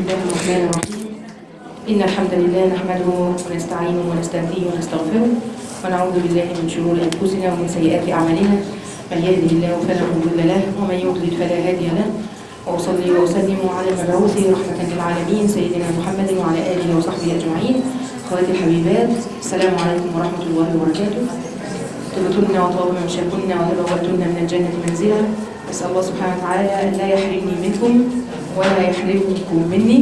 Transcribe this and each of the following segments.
الله الرحمن الرحيم إن الحمد لله نحمده ونستعينه ونستهديه ونستغفره ونعوذ بالله من شرور أنفسنا ومن سيئات أعمالنا من يهده الله فلا مضل له ومن يضلل فلا هادي له وأصلي وأسلم على المبعوث رحمة للعالمين سيدنا محمد وعلى آله وصحبه أجمعين أخواتي الحبيبات السلام عليكم ورحمة الله وبركاته طبتن وطاب ممشاكن وتبوأتن من الجنة منزلا أسأل الله سبحانه وتعالى أن لا يحرمني منكم ولا يحرمكم مني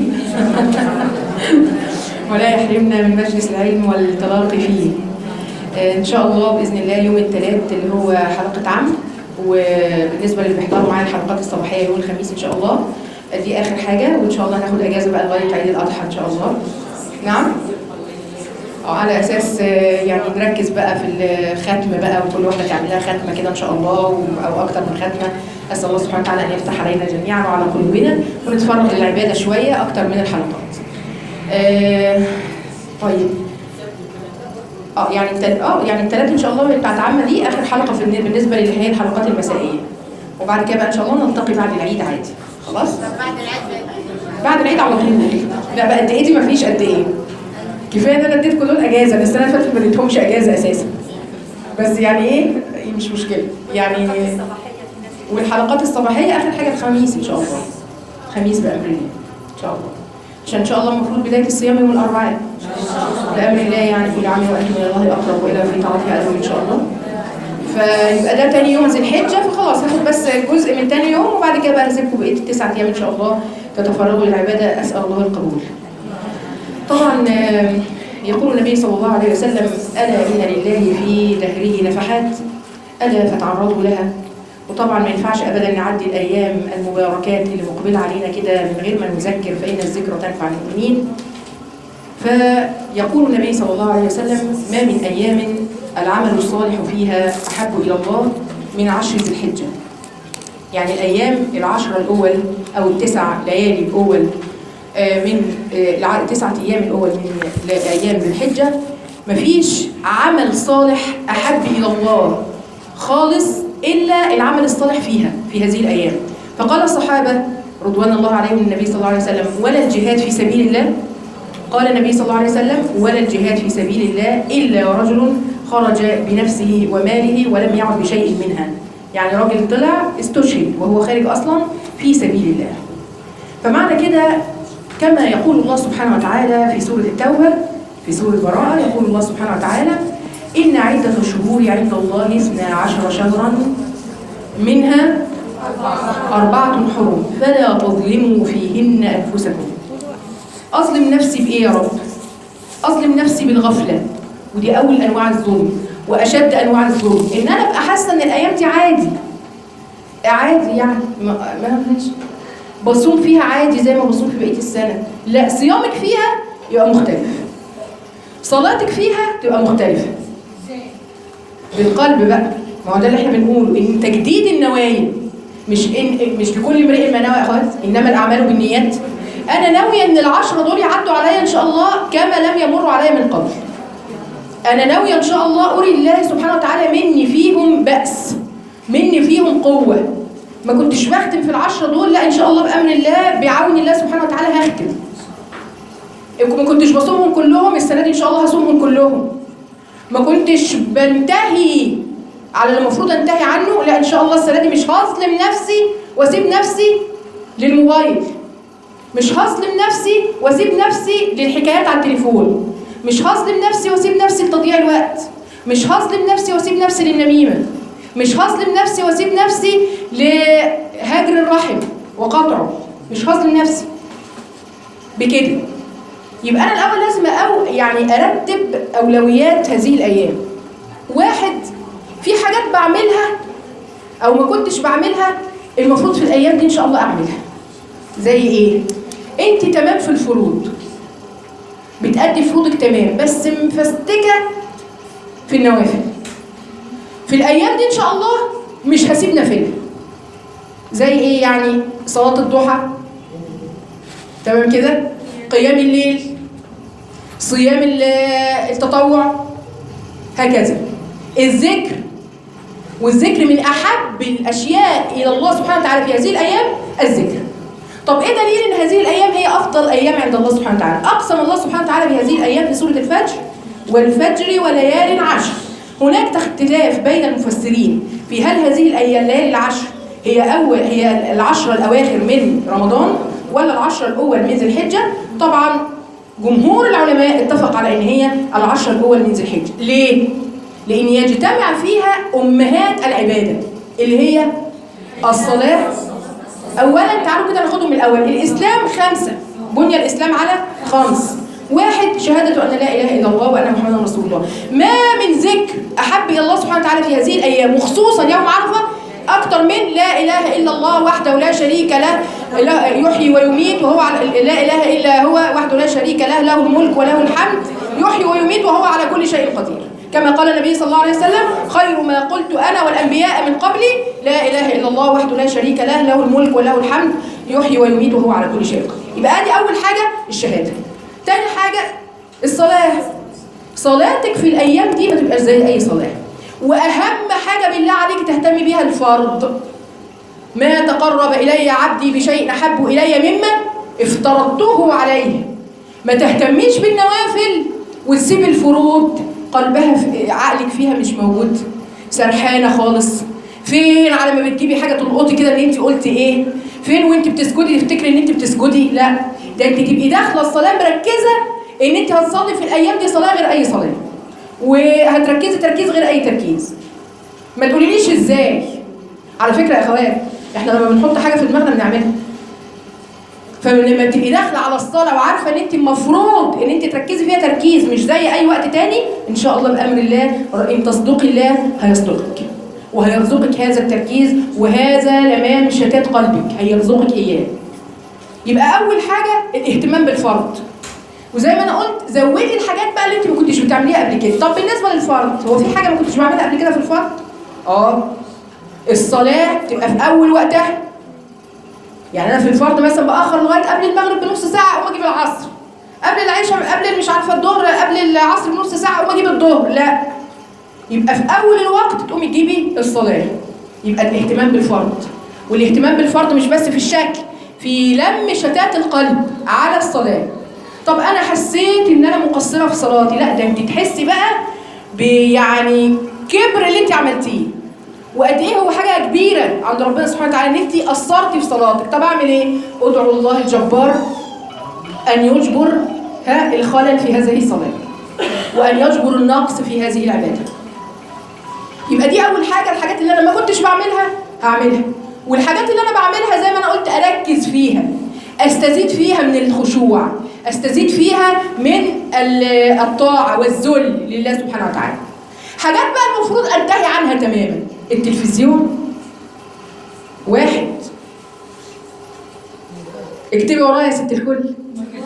ولا يحرمنا من مجلس العلم والتلاقي فيه آه، إن شاء الله بإذن الله يوم الثلاث اللي هو حلقة عام وبالنسبة اللي بيحضروا معايا الحلقات الصباحية يوم الخميس إن شاء الله دي آخر حاجة وإن شاء الله هناخد أجازة بقى لغاية عيد الأضحى إن شاء الله نعم اه على اساس آه، يعني نركز بقى في الختم بقى وكل واحده تعمل لها ختمه كده ان شاء الله و- او اكتر من ختمه اسال الله سبحانه وتعالى ان يفتح علينا جميعا وعلى قلوبنا ونتفرغ للعباده شويه اكتر من الحلقات. آه طيب اه يعني التل... اه يعني الثلاث ان شاء الله بتاعت عامه دي اخر حلقه في الن- بالنسبه للي هي الحلقات المسائيه. وبعد كده بقى ان شاء الله نلتقي بعد العيد عادي خلاص؟ بعد العيد بقى بعد العيد على طول لا بقى قد ايه دي مفيش قد ايه كفايه ان انا اديتكم دول اجازه بس السنه اللي فاتت ما اديتهمش اجازه اساسا بس يعني ايه مش مشكله يعني والحلقات الصباحيه اخر حاجه الخميس ان شاء الله خميس بامر الله ان شاء الله عشان ان شاء الله المفروض بدايه الصيام يوم الاربعاء بامر الله يعني كل عام وانتم الى الله اقرب والى في طاعته ادم ان شاء الله فيبقى ده تاني يوم ذي الحجه فخلاص هاخد بس جزء من تاني يوم وبعد كده بقى هسيبكم بقيه التسع ايام ان شاء الله تتفرغوا للعباده اسال الله القبول. طبعا آه، يقول النبي صلى الله عليه وسلم الا ان لله في دهره نفحات الا فتعرضوا لها وطبعا ما ينفعش ابدا نعدي الايام المباركات اللي مقبله علينا كده من غير ما نذكر فان الذكرى تنفع المؤمنين فيقول النبي صلى الله عليه وسلم ما من أيام العمل الصالح فيها أحب إلى الله من عشر ذي الحجة يعني الأيام العشرة الأول أو التسع ليالي الأول آه، من آه، الع- التسعة أيام الأول من ل- أيام ذي الحجة مفيش عمل صالح أحب إلى الله خالص إلا العمل الصالح فيها في هذه الأيام فقال الصحابة رضوان الله عليهم النبي صلى الله عليه وسلم ولا الجهاد في سبيل الله قال النبي صلى الله عليه وسلم ولا الجهاد في سبيل الله إلا رجل خرج بنفسه وماله ولم يعد بشيء منها يعني راجل طلع استشهد وهو خارج أصلا في سبيل الله فمعنى كده كما يقول الله سبحانه وتعالى في سورة التوبة في سورة براءة يقول الله سبحانه وتعالى إن عدة الشهور عند الله اثنا عشر شهرا منها أربعة حرم فلا تظلموا فيهن أنفسكم أظلم نفسي بإيه يا رب؟ أظلم نفسي بالغفلة ودي أول أنواع الظلم وأشد أنواع الظلم إن أنا أبقى حاسة إن الأيام دي عادي عادي يعني ما ما فيش بصوم فيها عادي زي ما بصوم في بقية السنة لا صيامك فيها يبقى مختلف صلاتك فيها تبقى مختلفة بالقلب بقى ما هو ده اللي احنا بنقوله ان تجديد النوايا مش إن مش لكل امرئ ما نوى يا اخوات انما الاعمال بالنيات انا ناويه ان العشره دول يعدوا عليا ان شاء الله كما لم يمروا عليا من قبل انا ناويه ان شاء الله اري الله سبحانه وتعالى مني فيهم باس مني فيهم قوه ما كنتش بختم في العشره دول لا ان شاء الله بامر الله بعون الله سبحانه وتعالى هختم ما كنتش بصومهم كلهم السنه دي ان شاء الله هصومهم كلهم ما كنتش بنتهي على اللي المفروض انتهي عنه لا ان شاء الله السنه دي مش هظلم نفسي واسيب نفسي للموبايل مش هظلم نفسي واسيب نفسي للحكايات على التليفون مش هظلم نفسي واسيب نفسي لتضييع الوقت مش هظلم نفسي واسيب نفسي للنميمه مش هظلم نفسي واسيب نفسي لهجر الرحم وقطعه مش هظلم نفسي بكده يبقى انا الاول لازم أو يعني ارتب اولويات هذه الايام واحد في حاجات بعملها او ما كنتش بعملها المفروض في الايام دي ان شاء الله اعملها زي ايه انت تمام في الفروض بتأدي فروضك تمام بس مفستكه في النوافل في الايام دي ان شاء الله مش هسيب نافله زي ايه يعني صلاه الضحى تمام كده قيام الليل صيام ال- التطوع هكذا الذكر والذكر من احب الاشياء الى الله سبحانه وتعالى في هذه الايام الذكر طب ايه دليل ان هذه الايام هي افضل افضل ايام عند الله سبحانه وتعالى اقسم الله سبحانه وتعالى بهذه الايام في سوره الفجر والفجر وليال عشر هناك اختلاف بين المفسرين في هل هذه الايام ليالي العشر هي اول هي العشره الاواخر من رمضان ولا العشره الاول من ذي الحجه طبعا جمهور العلماء اتفق على ان هي العشر الاول من ذي الحجه ليه لان يجتمع فيها امهات العباده اللي هي الصلاه اولا تعالوا كده ناخدهم من الاول الاسلام خمسه بني الاسلام على خمس واحد شهادة أن لا إله إلا الله وأن محمدا رسول الله ما من ذكر أحب إلى الله سبحانه وتعالى في هذه الأيام وخصوصا يوم عرفة أكثر من لا إله إلا الله وحده لا شريك له لا- يحيي ويميت وهو على لا إله إلا هو وحده لا شريك له له الملك وله الحمد يحيي ويميت وهو على كل شيء قدير كما قال النبي صلى الله عليه وسلم خير ما قلت أنا والأنبياء من قبلي لا إله إلا الله وحده لا شريك له له الملك وله الحمد يحيي ويميت وهو على كل شيء قدير يبقى دي أول حاجة الشهادة تاني حاجة الصلاة صلاتك في الأيام دي ما تبقاش زي أي صلاة وأهم حاجة بالله عليك تهتمي بيها الفرض ما تقرب إلي عبدي بشيء أحب إلي مما افترضته عليه ما تهتميش بالنوافل وتسيب الفروض قلبها في عقلك فيها مش موجود سرحانة خالص فين على ما بتجيبي حاجة تلقطي كده ان انت قلتي ايه فين وانت بتسجدي تفتكري ان انت بتسجدي لا ده انت تبقي داخله الصلاه مركزه ان انت هتصلي في الايام دي صلاه غير اي صلاه وهتركزي تركيز غير اي تركيز ما تقوليليش ازاي على فكره يا اخوات احنا لما بنحط حاجه في دماغنا بنعملها فلما تبقي داخله على الصلاه وعارفه ان انت المفروض ان انت تركزي فيها تركيز مش زي اي وقت تاني ان شاء الله بامر الله ان تصدقي الله هيصدقك وهيرزقك هذا التركيز وهذا لمام شتات قلبك هيرزقك اياه يبقى اول حاجه الاهتمام بالفرض وزي ما انا قلت زودي الحاجات بقى اللي انت ما كنتش بتعمليها قبل كده طب بالنسبه للفرض هو في حاجه ما كنتش بعملها قبل كده في الفرض اه الصلاه تبقى في اول وقتها يعني انا في الفرض مثلا باخر لغايه قبل المغرب بنص ساعه اقوم اجيب العصر قبل العشاء قبل مش عارفه الظهر قبل العصر بنص ساعه اقوم اجيب الظهر لا يبقى في اول الوقت تقومي تجيبي الصلاه يبقى الاهتمام بالفرض والاهتمام بالفرض مش بس في الشكل في لم شتات القلب على الصلاه طب انا حسيت ان انا مقصره في صلاتي لا ده انت تحسي بقى بيعني كبر اللي انت عملتيه وقد ايه هو حاجه كبيره عند ربنا سبحانه وتعالى ان انت قصرتي في صلاتك طب اعمل ايه ادعو الله الجبار ان يجبر ها الخلل في هذه الصلاه وان يجبر النقص في هذه العباده يبقى دي اول حاجه الحاجات اللي انا ما كنتش بعملها هعملها والحاجات اللي انا بعملها زي ما انا قلت اركز فيها استزيد فيها من الخشوع استزيد فيها من ال- الطاعه والذل لله سبحانه وتعالى حاجات بقى المفروض انتهي عنها تماما التلفزيون واحد اكتبي ورايا يا ست الكل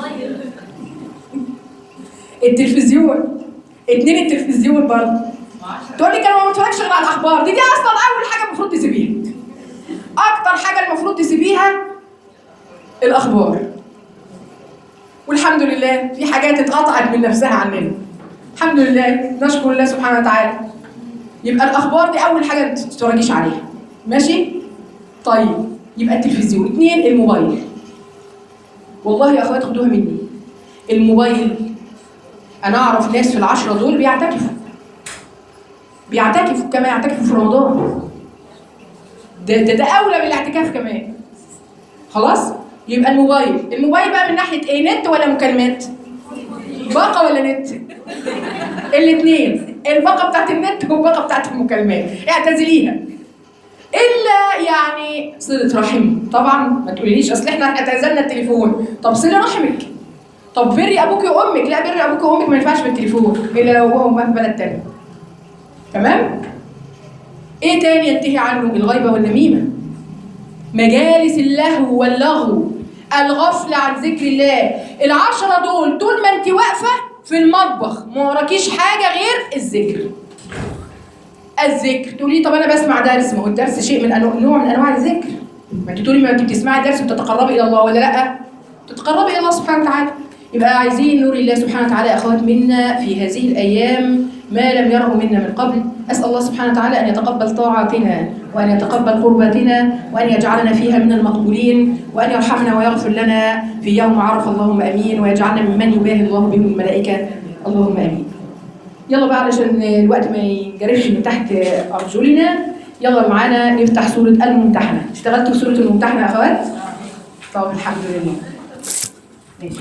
التلفزيون اتنين التلفزيون برضه تقول لي انا ما بتفرجش غير على الاخبار دي دي اصلا اول حاجه المفروض تسيبيها اكتر حاجه المفروض تسيبيها الاخبار والحمد لله في حاجات اتقطعت من نفسها عننا الحمد لله نشكر الله سبحانه وتعالى يبقى الاخبار دي اول حاجه ما تتفرجيش عليها ماشي طيب يبقى التلفزيون اتنين الموبايل والله يا اخوات خدوها مني الموبايل انا اعرف ناس في العشره دول بيعتكفوا بيعتكفوا كما يعتكفوا في رمضان ده ده, ده اولى بالاعتكاف كمان خلاص يبقى الموبايل الموبايل بقى من ناحيه ايه نت ولا مكالمات باقه ولا نت الاثنين الباقه بتاعت النت والباقه بتاعت المكالمات اعتزليها الا يعني صله رحم طبعا ما تقوليليش اصل احنا اعتزلنا التليفون طب صله رحمك طب بري ابوك وامك لا بري ابوك وامك ما ينفعش بالتليفون الا لو هو في بلد تاني تمام ايه تاني ينتهي عنه الغيبه والنميمه مجالس اللهو واللغو الغفلة عن ذكر الله العشرة دول طول ما انت واقفة في المطبخ ما وراكيش حاجة غير الذكر الذكر تقولي طب انا بسمع درس ما هو الدرس شيء من أنو... نوع من انواع الذكر ما انت تقولي ما انت بتسمعي درس وتتقربي الى الله ولا لا تتقربي الى الله سبحانه وتعالى يبقى عايزين نور الله سبحانه وتعالى يا اخوات منا في هذه الايام ما لم يره منا من قبل أسأل الله سبحانه وتعالى أن يتقبل طاعاتنا وأن يتقبل قرباتنا وأن يجعلنا فيها من المقبولين وأن يرحمنا ويغفر لنا في يوم عرف اللهم أمين ويجعلنا ممن يباهي الله بهم الملائكة اللهم أمين يلا بقى علشان الوقت ما ينجرفش من تحت أرجلنا يلا معانا نفتح سورة الممتحنة اشتغلتوا في سورة الممتحنة يا أخوات؟ طب الحمد لله ماشي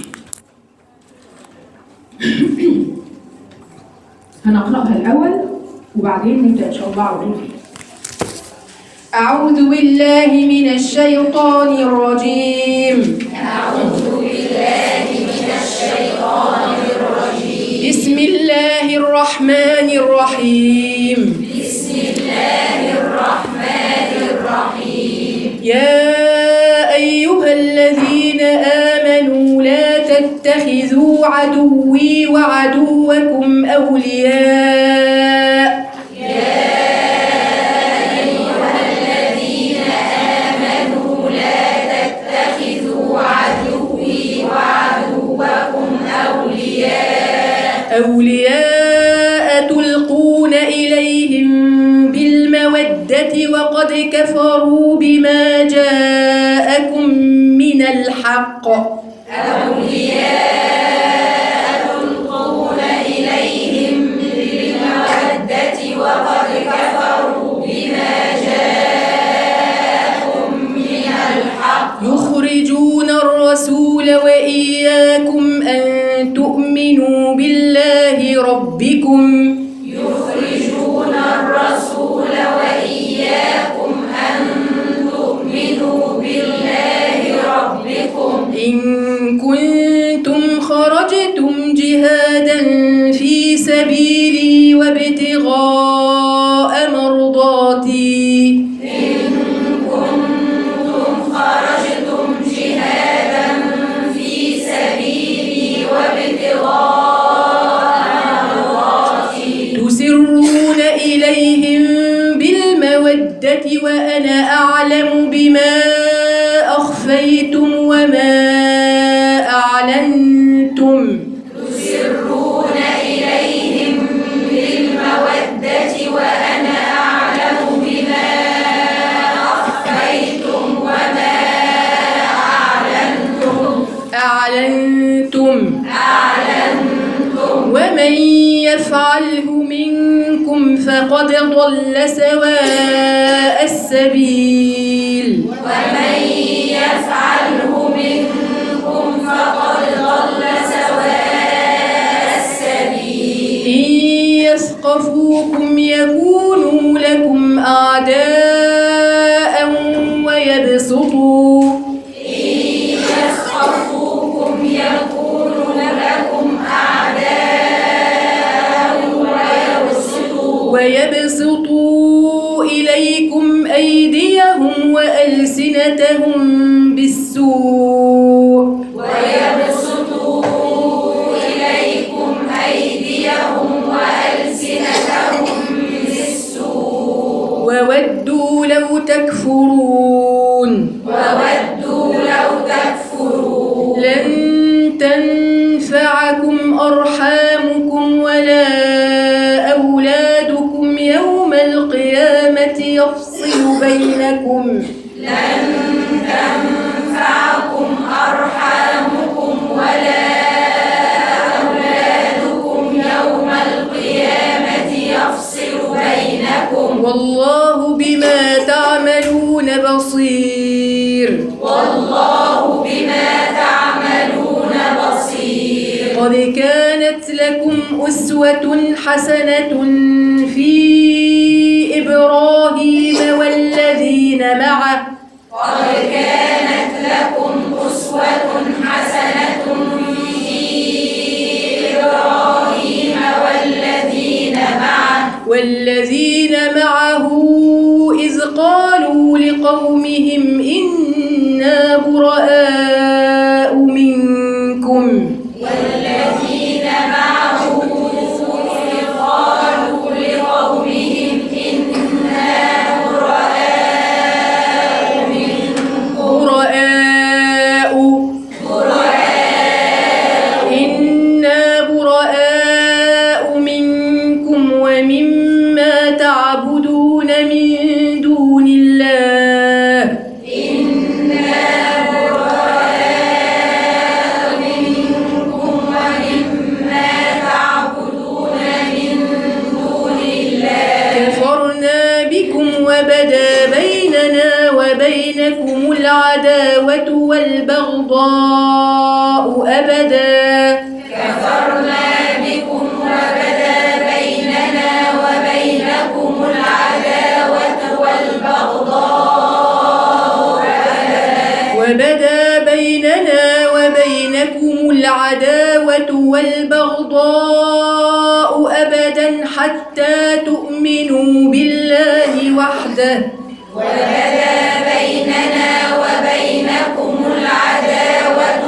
هنقرأها الأول وبعدين نبدأ إن شاء الله على طول فيها أعوذ بالله من الشيطان الرجيم أعوذ بالله من الشيطان الرجيم بسم الله الرحمن الرحيم بسم الله الرحمن الرحيم يا أيها الذين آمنوا لا تتخذوا عدوي وعدوكم أولياء أولياء تلقون إليهم بالمودة وقد كفروا بما جاءكم من الحق يخرجون الرسول وإياكم أن تؤمنوا بالله ربكم إن كنتم خرجتم جهادا في سبيلي وابتغاء مرضاتي تسرون إليهم بالمودة وأنا أعلم بما أخفيتم وما أعلنتم أعلنتم ومن يفعله منكم فقد ضل سواء السبيل إن يثقفوكم يكونوا لكم أعداء ويبسطوا ويبسطوا إليكم أيديهم وألسنتهم بالسوء وودوا لو تكفرون لن تنفعكم أرحامكم ولا أولادكم يوم القيامة يفصل بينكم والله بما تعملون بصير قد كانت لكم أسوة حسنة في إبراهيم والذين معه والذين معه إذ قالوا لقومهم إنا براء منكم براء إنا براء منكم أبدا كفرنا بكم وبدا بيننا وبينكم العداوة والبغضاء وبدا بيننا وبينكم العداوة والبغضاء أبدا حتى تؤمنوا بالله وحده وبدا بيننا وبينكم العداوة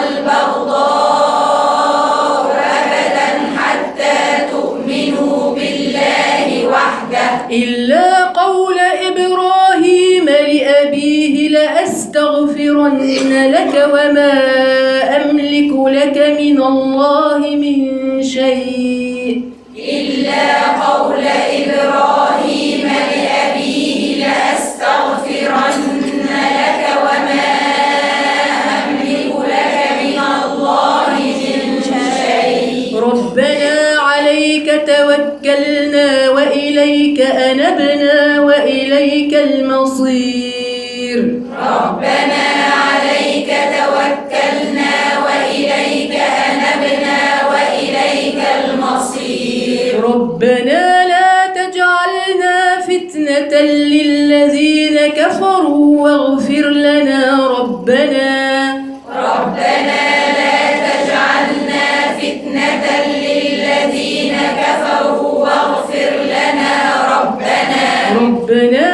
والبغضاء أبدا حتى تؤمنوا بالله وحده إلا قول إبراهيم لأبيه لأستغفرن لك وما أملك لك من الله من شيء إلا قول إبراهيم لأبيه لأستغفرن لك وما أملك لك من الله من شيء ربنا عليك توكلنا وإليك أنبنا وإليك المصير ربنا عليك توكلنا وإليك أنبنا وإليك المصير ربنا لا تجعلنا فتنة للذين كفروا واغفر لنا ربنا ربنا لا تجعلنا فتنة للذين كفروا واغفر لنا ربنا ربنا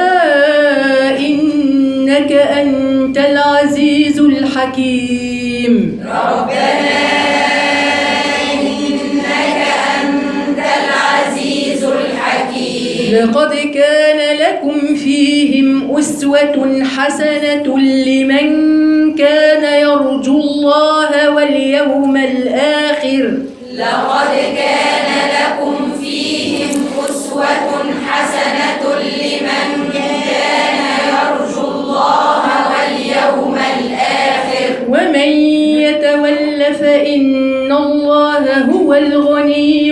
إنك أنت العزيز الحكيم ربنا إنك أنت العزيز الحكيم لقد كان لكم فيهم أسوة حسنة لمن كان يرجو الله واليوم الآخر لقد كان لكم فيهم أسوة حسنة لمن كان يرجو الله واليوم الآخر ومن يتول فإن الله هو الغني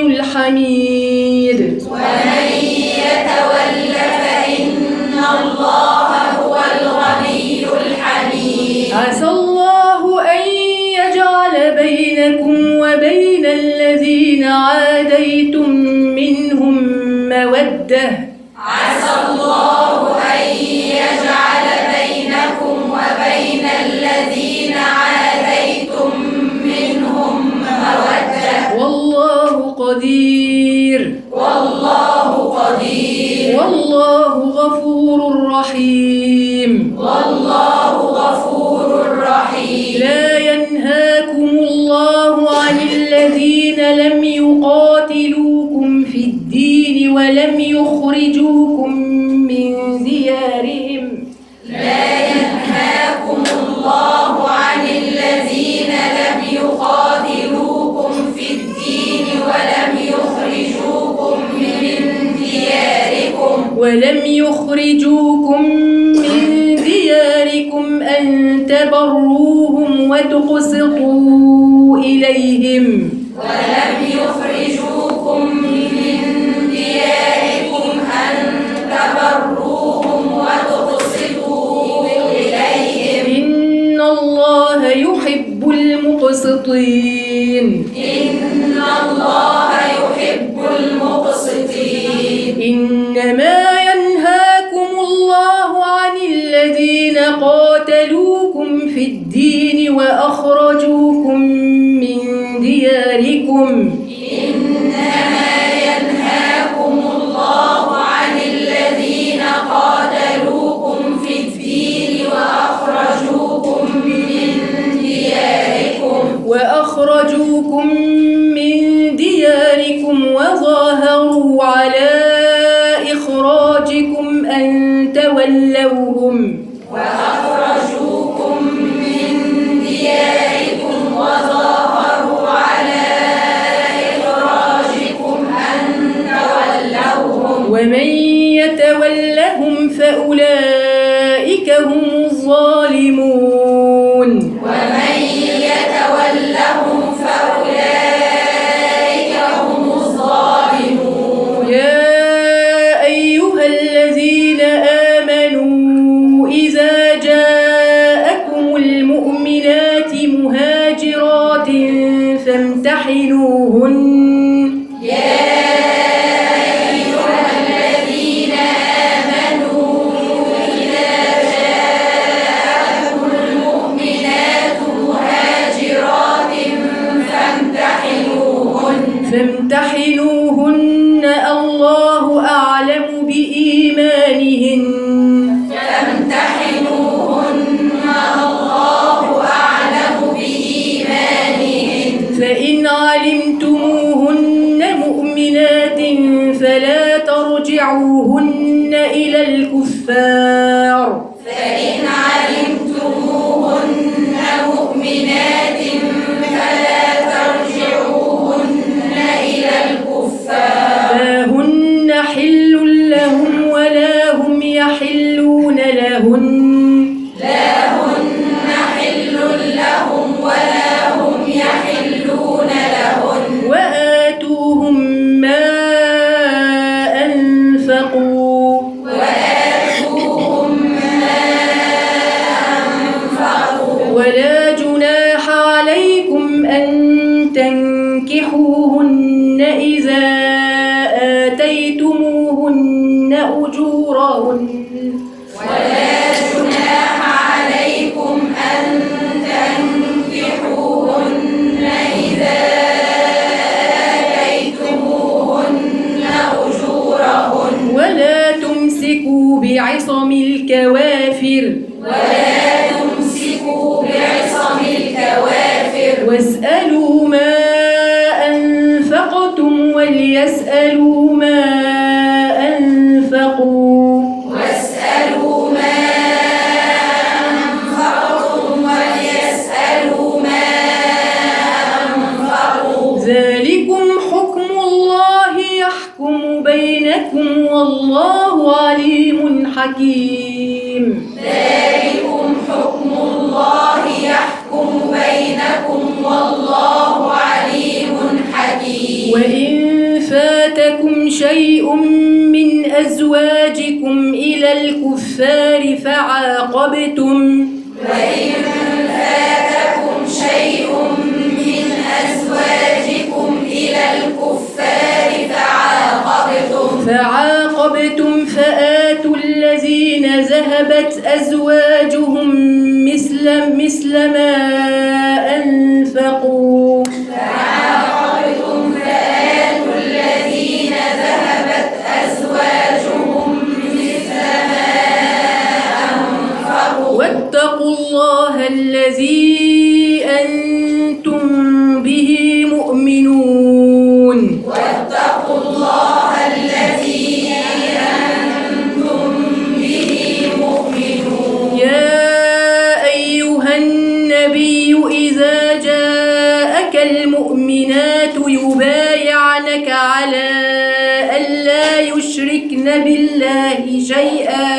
الحميد ومن يتول فإن الله هو الغني الحميد عسى الله أن يجعل بينكم وبين الذين عاديتم منهم مودة عسى الله أن يجعل بينكم وبين الذين عاديتم منهم مودة والله قدير والله قدير والله غفور رحيم والله غفور رحيم لا ينهاكم الله عن الذين لم يقاتلوكم في الدين ولم يخرجوكم من ديارهم لا ينهاكم الله عن الذين لم يقاتلوكم في الدين ولم يخرجوكم من دياركم ولم يخرجوكم من دياركم أن تبروهم وتقسطوا إليهم ولم يخرجوكم من دياركم أن تبروهم وتقسطوا إليهم إن الله يحب المقسطين إن الله يحب المقسطين إنما ينهاكم الله عن الذين قاتلوكم في الدين وأخرجوكم من دياركم إنما ينهاكم الله عن الذين قاتلوكم في الدين وأخرجوكم من دياركم وأخرجوكم من دياركم وظاهروا على إخراجكم أن تولوهم وأخرجوكم من دياركم وظاهروا على إخراجكم أن تولوهم ومن يتولهم فأولئك هم الظالمون ومن يتولهم فأولئك فامتحنوهن فامتحنوهن الله أعلم بإيمانهن فإن علمتموهن مؤمنات فلا ترجعوهن إلى الكفار فإن علمتموهن مؤمنات فلا ترجعوهن إلى الكفار ما هن حل لهم ولا هم يحلون لهن لا هن حل لهم ولا هم يحلون لهن وآتوهم ما أنفقوا وآتوهم ما أنفقوا ولا جناح عليكم أن تنكحوهن إذا آتيتموهن أجورهن ولا جناح عليكم أن تنكحوهن إذا آتيتموهن أجورهن ولا تمسكوا بعصم الكوافر ولا تمسكوا بعصم الكوافر واسألوا ما أنفقتم وليسألوا ما أنفقوا واسألوا ما أنفقتم وليسألوا ما أنفقوا ذلكم حكم الله يحكم بينكم والله عليم حكيم ذلكم حكم الله يحكم بينكم والله عليم حكيم وإن فاتكم شيء من أزواجكم إلى الكفار فعاقبتم وإن فاتكم شيء من أزواجكم إلى الكفار فعاقبتم فعاقبتم فآتوا الذين ذهبت أزواجهم مثل مثل ما أنفقوا فعاقبتم فآتوا الذين ذهبت أزواجهم مثل ما أنفقوا واتقوا الله الذي أنتم به مؤمنون واتقوا الله الذي أنتم به مؤمنون يا أيها النبي إذا جاءك المؤمنات يبايعنك على ألا يشركن بالله شيئا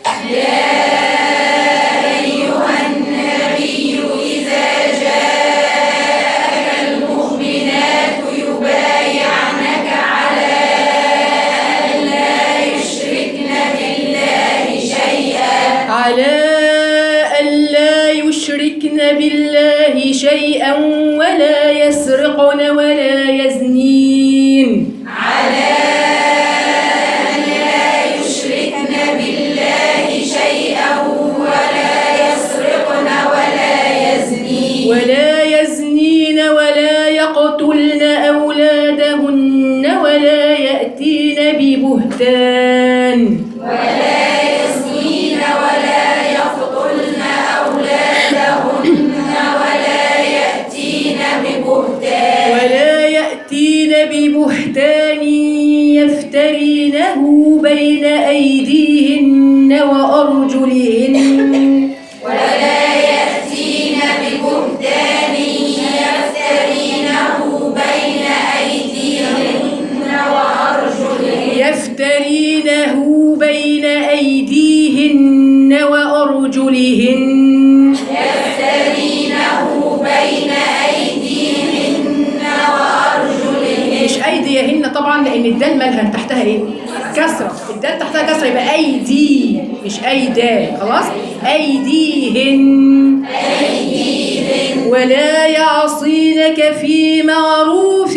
أيها النبي إذا جاءك المؤمنات يبايعنك على أن لا يشركن بالله شيئا على ألا يشركن بالله شيئا ولا يسرقن ولا يزنين على أن لا يشركن بالله شيئا ولا يسرقن ولا يزنين ولا يزنين ولا يقتلن أولادهن ولا يأتين ببهتان ولا يزنين ولا يقتلن أولادهن ولا يأتين ببهتان ولا يأتين ببهتان يفترينه بين أيديهن وأرجلهن ولا يأتين ببهتان يفترينه بين أيديهن وأرجلهن يفترينه بين أيديهن وأرجلهن يفترينه بين أيديهن وأرجلهن مش أيديهن طبعا لأن الدال مالها تحتها إيه؟ كسرة الدال تحتها كسرة يبقى أيدي مش أيدا خلاص أيديهن أيديهن ولا يعصينك في معروف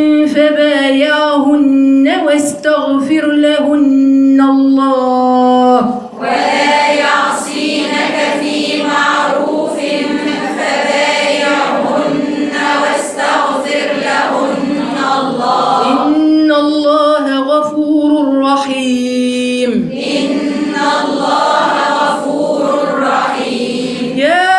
فبايعهن واستغفر لهن الله ولا يعصينك في معروف فبايعهن واستغفر لهن الله إن الله غفور رحيم إن الله غفور رحيم يا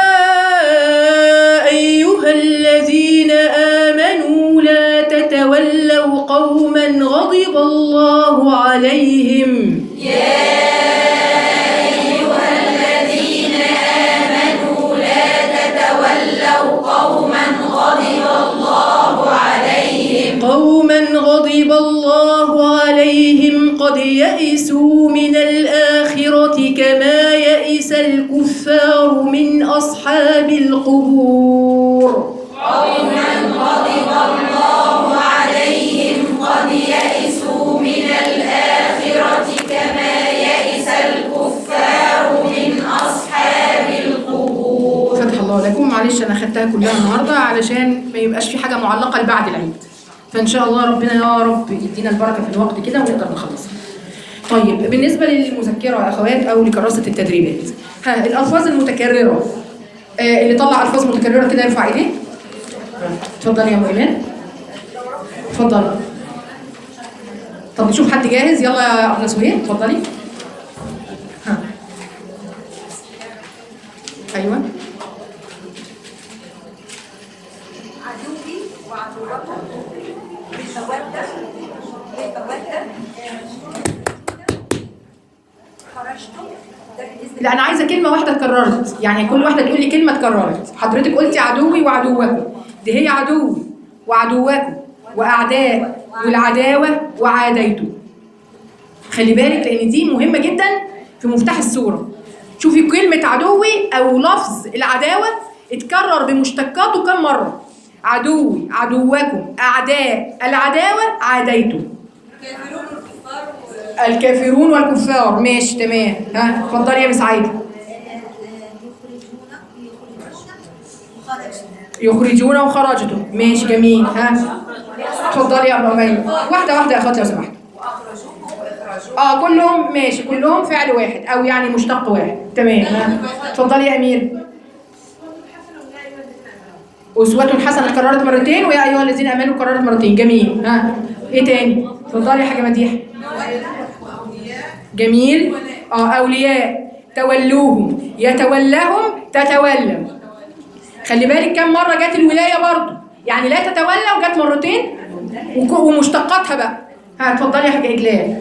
أيها الذين آمنوا لا تتولوا قوما غضب الله عليهم الذين آمنوا لا تتولوا قوما غضب الله عليهم قوما غضب الله عليهم قد يئسوا من الآخرة كما يئس الكفار من أصحاب القبور قوما غضب الله عليهم قد يئسوا من الآخرة كما يئس الكفار من أصحاب القبور فتح الله لكم معلش انا خدتها كلها النهارده علشان ما يبقاش في حاجه معلقه لبعد العيد فان شاء الله ربنا يا رب يدينا البركه في الوقت كده ونقدر نخلصها طيب بالنسبه للمذكره يا اخوات او لكراسه التدريبات ها الالفاظ المتكرره آه اللي طلع الفاظ متكرره كده يرفع ايديه اتفضلي يا ام ايمان اتفضلي طب نشوف حد جاهز يلا يا ابله سهير اتفضلي ها ايوه عدوي وعدوكم بمودة بمودة خرجتم ده بالنسبة لا انا عايزه كلمه واحده اتكررت يعني كل واحده تقول لي كلمه اتكررت حضرتك قلتي عدوي وعدوكم دي هي عدوي وعدوكم واعداء والعداوه وعاديته خلي بالك لان دي مهمه جدا في مفتاح السوره شوفي كلمه عدوي او لفظ العداوه اتكرر بمشتقاته كم مره عدوي عدوكم اعداء العداوه عاديته الكافرون والكفار ماشي تمام ها اتفضلي يا مسعيد يخرجون يخرجون وخرجتم وخرجتم ماشي جميل ها اتفضلي يا ابو امين واحده واحده يا اخواتي لو سمحت وأخرجوكم وإخراجوكم اه كلهم ماشي كلهم فعل واحد او يعني مشتق واحد تمام ها اتفضلي يا امير أسوة حسنة اتكررت مرتين ويا أيها الذين آمنوا اتكررت مرتين جميل ها إيه تاني؟ اتفضلي يا حاجة مديحة جميل اه أولياء تولوهم يتولاهم تتولى خلي بالك كم مرة جت الولاية برضو يعني لا تتولى وجت مرتين وك- ومشتقاتها بقى ها اتفضلي يا حاجة إجلال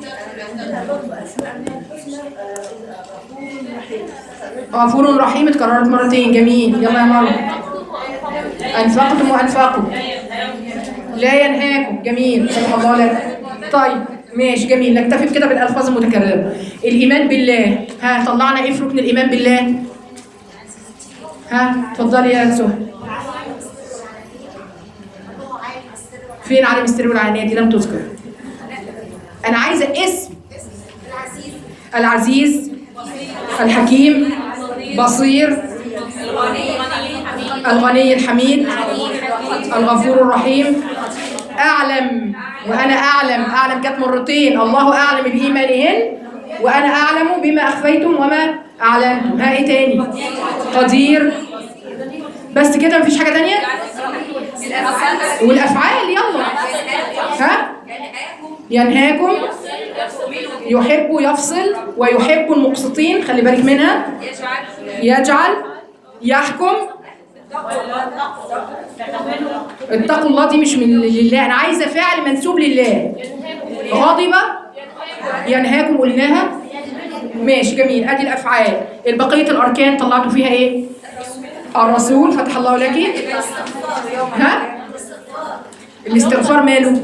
غفور رحيم اتكررت مرتين جميل يلا يا مرة أنفقتم وأنفقوا لا ينهاكم جميل سبحان الله لك طيب ماشي جميل نكتفي بكده بالألفاظ المتكررة الإيمان بالله ها طلعنا إيه في ركن الإيمان بالله ها اتفضلي يا سهى فين عالم السر والعلانية دي لم تذكر أنا عايزة اسم العزيز الحكيم بصير الغني الحميد الغفور الرحيم أعلم وأنا أعلم أعلم كانت مرتين الله أعلم بإيمانهن وأنا أعلم بما أخفيتم وما أعلنتم ها إيه تاني قدير بس كده مفيش حاجة تانية والأفعال يلا ها ينهاكم يحب يفصل ويحب المقسطين خلي بالك منها يجعل يحكم اتقوا الله دي مش من لله انا عايزه فعل منسوب لله غاضبه ينهاكم قلناها ماشي جميل ادي الافعال البقيه الاركان طلعتوا فيها ايه الرسول فتح الله لك ها الاستغفار ماله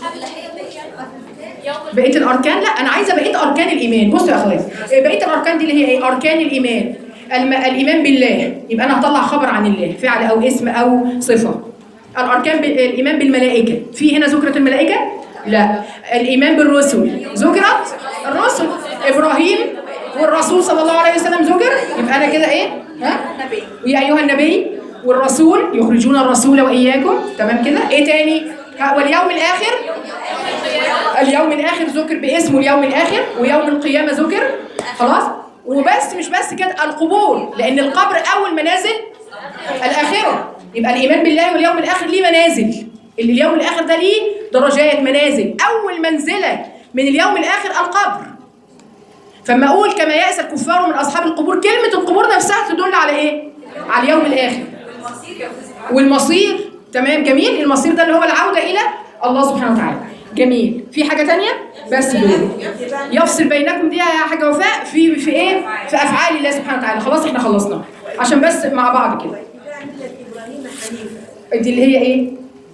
بقيه الاركان لا انا عايزه بقيه اركان الايمان بصوا يا اخواتي بقيه الاركان دي اللي هي ايه اركان الايمان الم... الايمان بالله يبقى انا هطلع خبر عن الله فعل او اسم او صفه الاركان ب... الايمان بالملائكه في هنا ذكرت الملائكه لا الايمان بالرسل ذكرت الرسل ابراهيم والرسول صلى الله عليه وسلم ذكر يبقى انا كده ايه ها ويا ايها النبي والرسول يخرجون الرسول واياكم تمام كده ايه تاني ها، واليوم الاخر اليوم الاخر ذكر باسمه اليوم الاخر ويوم القيامه ذكر خلاص وبس مش بس كده القبور لان القبر اول منازل الاخره يبقى الايمان بالله واليوم الاخر ليه منازل اللي اليوم الاخر ده ليه درجات منازل اول منزله من اليوم الاخر القبر فما اقول كما يأس الكفار من اصحاب القبور كلمه القبور نفسها تدل على ايه على اليوم الاخر المصير يا أستاذ والمصير تمام جميل المصير ده اللي هو العودة إلى الله سبحانه وتعالى جميل في حاجة تانية بس دول يفصل بينكم دي يا حاجة وفاء في في ايه في أفعال الله سبحانه وتعالى خلاص احنا خلصنا عشان بس مع بعض كده دي اللي هي ايه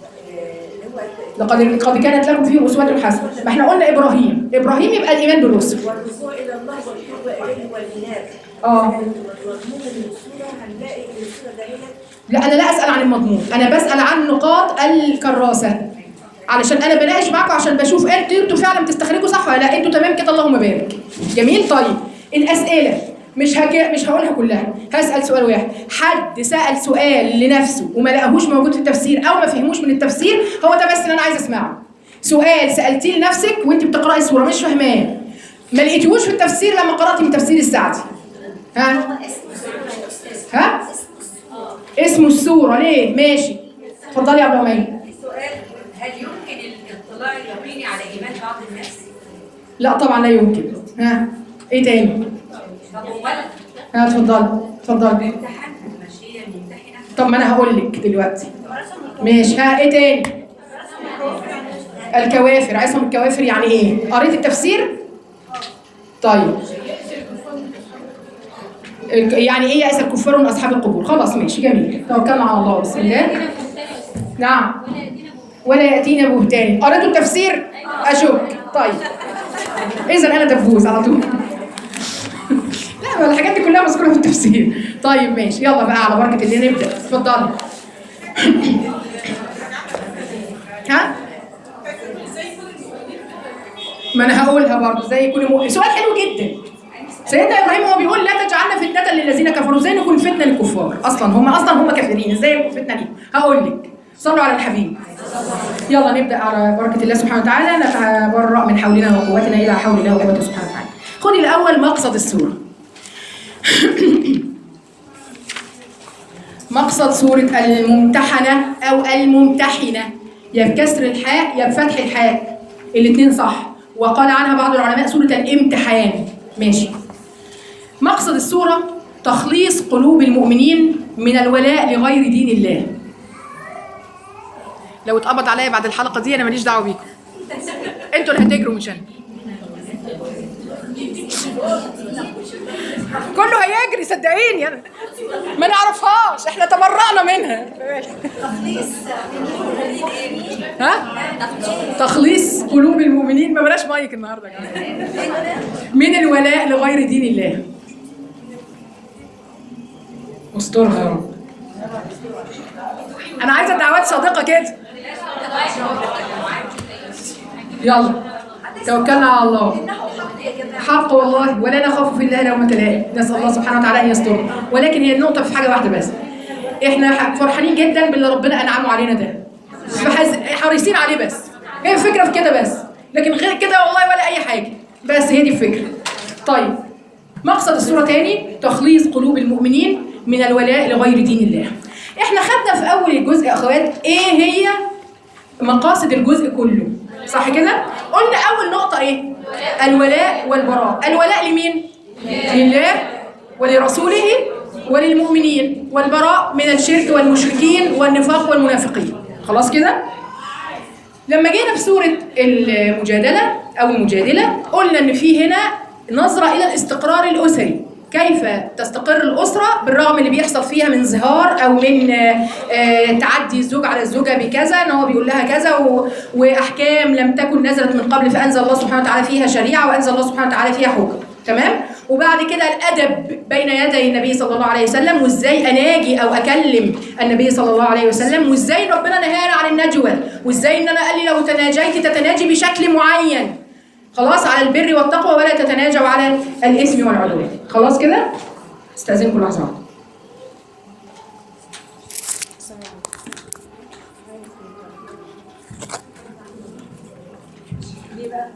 لقد قد كانت لكم فيه أسوة حسنة ما احنا قلنا إبراهيم إبراهيم يبقى الإيمان بالرسل والرجوع الى الله والقرب اليه والانابه اه مضمون الصوره هنلاقي ان الصوره دهيت لا انا لا اسال عن المضمون انا بسال عن نقاط الكراسه علشان انا بناقش معاكم عشان بشوف انتوا انتوا فعلا بتستخرجوا صح ولا لا انتوا تمام كده اللهم بارك جميل طيب الاسئله مش هك... مش هقولها كلها هسال سؤال واحد حد سال سؤال لنفسه وما لقاهوش موجود في التفسير او ما فهموش من التفسير هو ده بس اللي انا عايزه اسمعه سؤال سالتيه لنفسك وانت بتقراي السوره مش فاهماه ما لقيتيهوش في التفسير لما قراتي من تفسير السعدي ها ها اسمه السورة ليه؟ ماشي اتفضلي يا ابو عمير السؤال هل يمكن الاطلاع اليقيني على ايمان بعض الناس؟ لا طبعا لا يمكن ها ايه تاني؟ طب اولا ها اتفضلي اتفضلي امتحان المشيه ممتحنه طب ما انا هقول لك دلوقتي ماشي ها ايه تاني؟ الكوافر عصم الكوافر يعني ايه؟ قريت التفسير؟ طيب الك- يعني ايه يأس الكفار من اصحاب القبور خلاص ماشي جميل توكلنا على الله بسم الله نعم ولا يأتينا بهتان قريتوا التفسير اشك طيب اذا انا دبوس على طول لا ما الحاجات دي كلها مذكوره في التفسير طيب ماشي يلا بقى على بركه الله نبدا اتفضلي ها ما انا هقولها برضه زي كل مؤمن سؤال حلو جدا سيدنا ابراهيم هو بيقول لا تجعلنا فتنه للذين كفروا ازاي نكون فتنه للكفار اصلا هم اصلا هم كافرين ازاي نكون فتنه ليهم هقول لك صلوا على الحبيب يلا نبدا على بركه الله سبحانه وتعالى نتبرأ من حولنا وقوتنا الى حول الله وقوته سبحانه وتعالى خدي الاول مقصد السوره مقصد سورة الممتحنة أو الممتحنة يا بكسر الحاء يا بفتح الحاء الاثنين صح وقال عنها بعض العلماء سورة الامتحان ماشي مقصد السورة تخليص قلوب المؤمنين من الولاء لغير دين الله لو اتقبض عليا بعد الحلقة دي أنا ماليش دعوة بيكم انتوا اللي هتجروا مش أنا كله هيجري صدقيني أنا ما نعرفهاش احنا تبرأنا منها ها تخليص قلوب المؤمنين ما بلاش مايك النهارده يا جماعه من الولاء لغير دين الله استرها يا رب انا عايزه دعوات صادقه كده يلا توكلنا على الله حق والله ولا نخاف في الله لومة لائم نسال الله سبحانه وتعالى ان يستر ولكن هي النقطه في حاجه واحده بس احنا ح- فرحانين جدا باللي ربنا انعمه علينا ده فحز- حريصين عليه بس هي الفكره في كده بس لكن غير كده والله ولا اي حاجه بس هي دي الفكره طيب مقصد السوره تاني تخليص قلوب المؤمنين من الولاء لغير دين الله احنا خدنا في اول الجزء يا اخوات ايه هي مقاصد الجزء كله صح كده قلنا اول نقطه ايه الولاء والبراء الولاء لمين لله ولرسوله وللمؤمنين والبراء من الشرك والمشركين والنفاق والمنافقين خلاص كده لما جينا في سورة المجادلة أو المجادلة قلنا إن في هنا نظرة إلى الاستقرار الأسري كيف تستقر الأسرة بالرغم اللي بيحصل فيها من زهار أو من آه، آه، تعدي الزوج على الزوجة بكذا إن هو بيقول لها كذا و- وأحكام لم تكن نزلت من قبل فأنزل الله سبحانه وتعالى فيها شريعة وأنزل الله سبحانه وتعالى فيها حكم تمام وبعد كده الادب بين يدي النبي صلى الله عليه وسلم وازاي اناجي او اكلم النبي صلى الله عليه وسلم وازاي ربنا نهانا عن النجوى وازاي ان انا قال لي لو تناجيت تتناجي بشكل معين خلاص على البر والتقوى ولا تتناجوا على الاثم والعدوان خلاص كده استاذنكم لحظه واحدة. بقى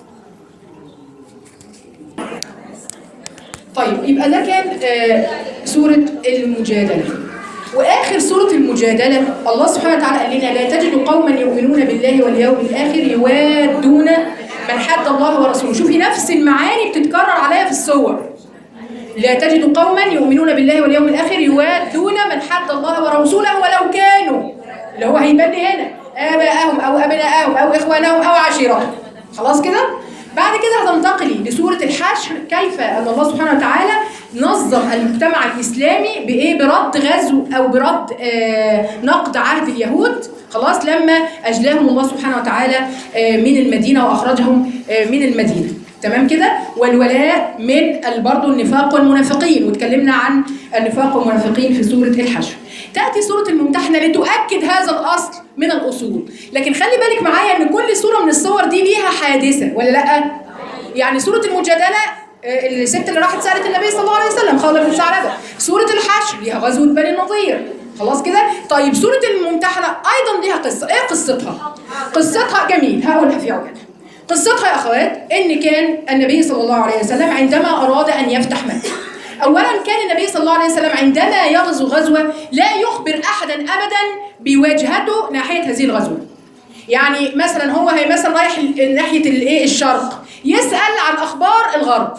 طيب يبقى ده كان آه، سورة المجادلة وآخر سورة المجادلة الله سبحانه وتعالى قال لنا لا تجد قوما يؤمنون بالله واليوم الآخر يوادون من حد الله ورسوله شوفي نفس المعاني بتتكرر عليها في السور لا تجد قوما يؤمنون بالله واليوم الآخر يوادون من حد الله ورسوله ولو كانوا اللي هو هيبان لي هنا آباءهم أو أبناءهم أو إخوانهم أو عشيرتهم خلاص كده؟ بعد كده هتنتقلي لسورة الحشر كيف أن الله سبحانه وتعالى نظم المجتمع الإسلامي بإيه؟ برد غزو أو برد آه نقد عهد اليهود خلاص لما أجلاهم الله سبحانه وتعالى آه من المدينة وأخرجهم آه من المدينة تمام كده والولاء من ال- برضه النفاق والمنافقين واتكلمنا عن النفاق والمنافقين في سورة الحشر تأتي سورة الممتحنة لتؤكد هذا الأصل من الأصول لكن خلي بالك معايا إن كل سورة من الصور دي ليها حادثة ولا لأ؟ يعني سورة المجادلة آه، الست اللي راحت سألت النبي صلى الله عليه وسلم خولة بن ثعلبة سورة الحشر ليها غزوة بني النضير خلاص كده طيب سورة الممتحنة أيضا ليها قصة إيه قصتها؟ قصتها جميل هقولها في عجالة قصتها يا أخوات إن كان النبي صلى الله عليه وسلم عندما أراد أن يفتح مكة أولا كان النبي صلى الله عليه وسلم عندما يغزو غزوة لا يخبر أحدا أبدا بوجهته ناحية هذه الغزوة يعني مثلا هو هي مثلا رايح ال- ناحيه الايه الشرق يسال عن اخبار الغرب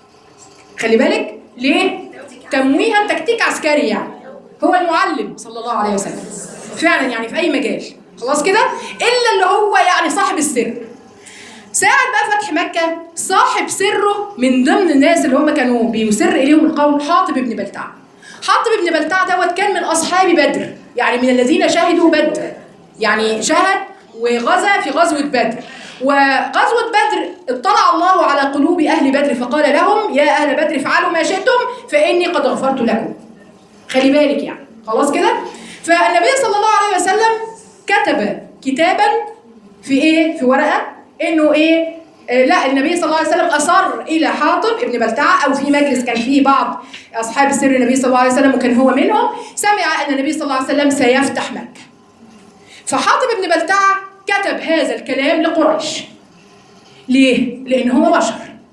خلي بالك ليه تمويها تكتيك عسكري يعني هو المعلم صلى الله عليه وسلم فعلا يعني في اي مجال خلاص كده الا اللي هو يعني صاحب السر ساعة بقى فتح مكة صاحب سره من ضمن الناس اللي هم كانوا بيسر إليهم القول حاطب بن بلتع حاطب بن بلتع دوت كان من أصحاب بدر يعني من الذين شهدوا بدر يعني شهد وغزا في غزوة بدر وغزوة بدر اطلع الله على قلوب أهل بدر فقال لهم يا أهل بدر افعلوا ما شئتم فإني قد غفرت لكم خلي بالك يعني خلاص كده فالنبي صلى الله عليه وسلم كتب كتابا في ايه في ورقه انه ايه آه لا النبي صلى الله عليه وسلم اصر الى حاطب ابن بلتعه او في مجلس كان فيه بعض اصحاب السر النبي صلى الله عليه وسلم وكان هو منهم سمع ان النبي صلى الله عليه وسلم سيفتح مكه فحاطب ابن بلتعه كتب هذا الكلام لقريش ليه؟ لان هو بشر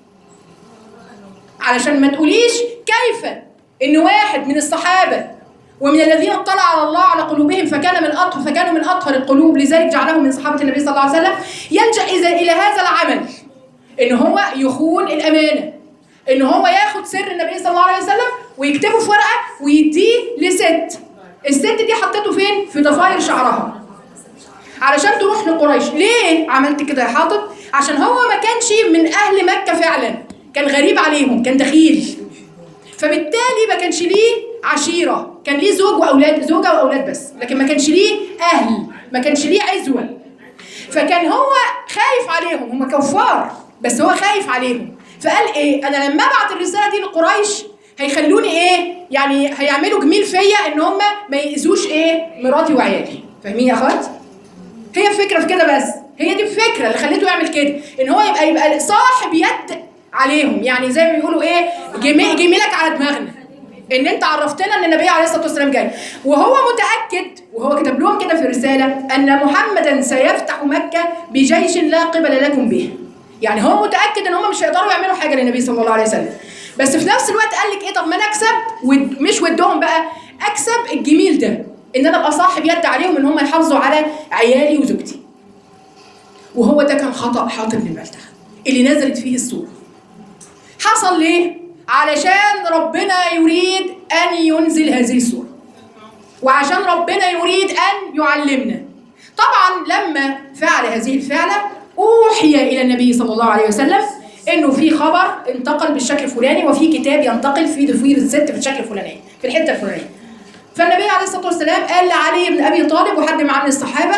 علشان ما تقوليش كيف ان واحد من الصحابه ومن الذين اطلع على الله على قلوبهم فكان من اطهر فكانوا من اطهر القلوب لذلك جعلهم من صحابه النبي صلى الله عليه وسلم يلجا اذا الى هذا العمل ان هو يخون الامانه ان هو ياخد سر النبي صلى الله عليه وسلم ويكتبه في ورقه ويديه لست الست دي حطيته فين في ضفاير شعرها علشان تروح لقريش ليه عملت كده يا حاطب عشان هو ما كانش من اهل مكه فعلا كان غريب عليهم كان دخيل فبالتالي ما كانش ليه عشيره كان ليه زوج واولاد زوجه واولاد بس لكن ما كانش ليه اهل ما كانش ليه عزوه فكان هو خايف عليهم هم كفار بس هو خايف عليهم فقال ايه انا لما ابعت الرساله دي لقريش هيخلوني ايه يعني هيعملوا جميل فيا ان هم ما يأذوش ايه مراتي وعيالي فاهمين يا اخوات هي الفكره في كده بس هي دي الفكره اللي خليته يعمل كده ان هو يبقى يبقى صاحب يد عليهم يعني زي ما بيقولوا ايه جمي- جميلك على دماغنا ان انت عرفتنا ان النبي عليه الصلاه والسلام جاي وهو متاكد وهو كتب لهم كده في الرساله ان محمدا سيفتح مكه بجيش لا قبل لكم به يعني هو متاكد ان هم مش هيقدروا يعملوا حاجه للنبي صلى الله عليه وسلم بس في نفس الوقت قال لك ايه طب ما انا اكسب ود مش ودهم بقى اكسب الجميل ده ان انا ابقى صاحب يد عليهم ان هم يحافظوا على عيالي وزوجتي وهو ده كان خطا حاطب بن بلتع اللي نزلت فيه السوره حصل ليه علشان ربنا يريد ان ينزل هذه السوره وعشان ربنا يريد ان يعلمنا طبعا لما فعل هذه الفعله اوحي الى النبي صلى الله عليه وسلم انه في خبر انتقل بالشكل الفلاني وفي كتاب ينتقل في ضفير الست بالشكل الفلاني في الحته الفلانيه فالنبي عليه الصلاه والسلام قال لعلي بن ابي طالب وحد معاه من الصحابه